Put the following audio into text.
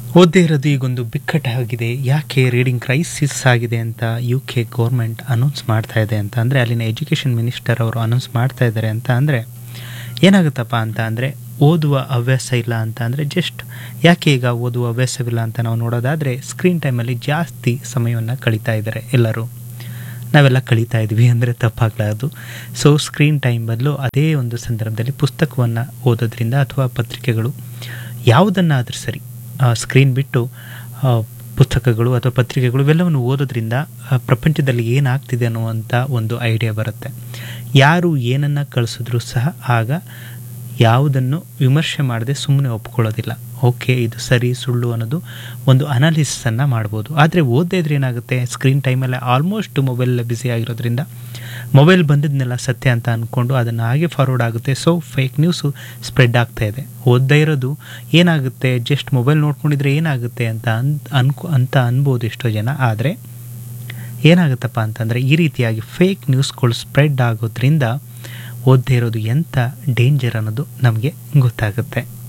ಓದ್ದೇ ಇರೋದು ಈಗೊಂದು ಬಿಕ್ಕಟ್ಟಾಗಿದೆ ಯಾಕೆ ರೀಡಿಂಗ್ ಕ್ರೈಸಿಸ್ ಆಗಿದೆ ಅಂತ ಯು ಕೆ ಗೌರ್ಮೆಂಟ್ ಅನೌನ್ಸ್ ಮಾಡ್ತಾ ಇದೆ ಅಂತ ಅಂದರೆ ಅಲ್ಲಿನ ಎಜುಕೇಷನ್ ಮಿನಿಸ್ಟರ್ ಅವರು ಅನೌನ್ಸ್ ಮಾಡ್ತಾ ಇದ್ದಾರೆ ಅಂತ ಅಂದರೆ ಏನಾಗುತ್ತಪ್ಪ ಅಂತ ಅಂದರೆ ಓದುವ ಹವ್ಯಾಸ ಇಲ್ಲ ಅಂತ ಅಂದರೆ ಜಸ್ಟ್ ಯಾಕೆ ಈಗ ಓದುವ ಹವ್ಯಾಸವಿಲ್ಲ ಅಂತ ನಾವು ನೋಡೋದಾದರೆ ಸ್ಕ್ರೀನ್ ಟೈಮಲ್ಲಿ ಜಾಸ್ತಿ ಸಮಯವನ್ನು ಕಳೀತಾ ಇದ್ದಾರೆ ಎಲ್ಲರೂ ನಾವೆಲ್ಲ ಕಳೀತಾ ಇದ್ವಿ ಅಂದರೆ ತಪ್ಪಾಗಲಾರದು ಸೊ ಸ್ಕ್ರೀನ್ ಟೈಮ್ ಬದಲು ಅದೇ ಒಂದು ಸಂದರ್ಭದಲ್ಲಿ ಪುಸ್ತಕವನ್ನು ಓದೋದ್ರಿಂದ ಅಥವಾ ಪತ್ರಿಕೆಗಳು ಯಾವುದನ್ನಾದರೂ ಸರಿ ಸ್ಕ್ರೀನ್ ಬಿಟ್ಟು ಆ, ಪುಸ್ತಕಗಳು ಅಥವಾ ಪತ್ರಿಕೆಗಳು ಇವೆಲ್ಲವನ್ನು ಓದೋದ್ರಿಂದ ಆ, ಪ್ರಪಂಚದಲ್ಲಿ ಏನಾಗ್ತಿದೆ ಅನ್ನುವಂಥ ಒಂದು ಐಡಿಯಾ ಬರುತ್ತೆ ಯಾರು ಏನನ್ನು ಕಳಿಸಿದ್ರೂ ಸಹ ಆಗ ಯಾವುದನ್ನು ವಿಮರ್ಶೆ ಮಾಡದೆ ಸುಮ್ಮನೆ ಒಪ್ಕೊಳ್ಳೋದಿಲ್ಲ ಓಕೆ ಇದು ಸರಿ ಸುಳ್ಳು ಅನ್ನೋದು ಒಂದು ಅನಾಲಿಸಿಸನ್ನು ಮಾಡ್ಬೋದು ಆದರೆ ಓದದೇ ಇದ್ರೆ ಏನಾಗುತ್ತೆ ಸ್ಕ್ರೀನ್ ಟೈಮಲ್ಲೇ ಆಲ್ಮೋಸ್ಟ್ ಮೊಬೈಲಲ್ಲೇ ಬ್ಯುಸಿ ಆಗಿರೋದ್ರಿಂದ ಮೊಬೈಲ್ ಬಂದಿದ್ದನ್ನೆಲ್ಲ ಸತ್ಯ ಅಂತ ಅಂದ್ಕೊಂಡು ಅದನ್ನು ಹಾಗೆ ಫಾರ್ವರ್ಡ್ ಆಗುತ್ತೆ ಸೊ ಫೇಕ್ ನ್ಯೂಸು ಸ್ಪ್ರೆಡ್ ಆಗ್ತಾ ಇದೆ ಓದದೇ ಇರೋದು ಏನಾಗುತ್ತೆ ಜಸ್ಟ್ ಮೊಬೈಲ್ ನೋಡ್ಕೊಂಡಿದ್ರೆ ಏನಾಗುತ್ತೆ ಅಂತ ಅನ್ ಅನ್ಕೊ ಅಂತ ಅನ್ಬೋದು ಎಷ್ಟೋ ಜನ ಆದರೆ ಏನಾಗುತ್ತಪ್ಪ ಅಂತಂದರೆ ಈ ರೀತಿಯಾಗಿ ಫೇಕ್ ನ್ಯೂಸ್ಗಳು ಸ್ಪ್ರೆಡ್ ಆಗೋದ್ರಿಂದ ಓದದೇ ಇರೋದು ಎಂಥ ಡೇಂಜರ್ ಅನ್ನೋದು ನಮಗೆ ಗೊತ್ತಾಗುತ್ತೆ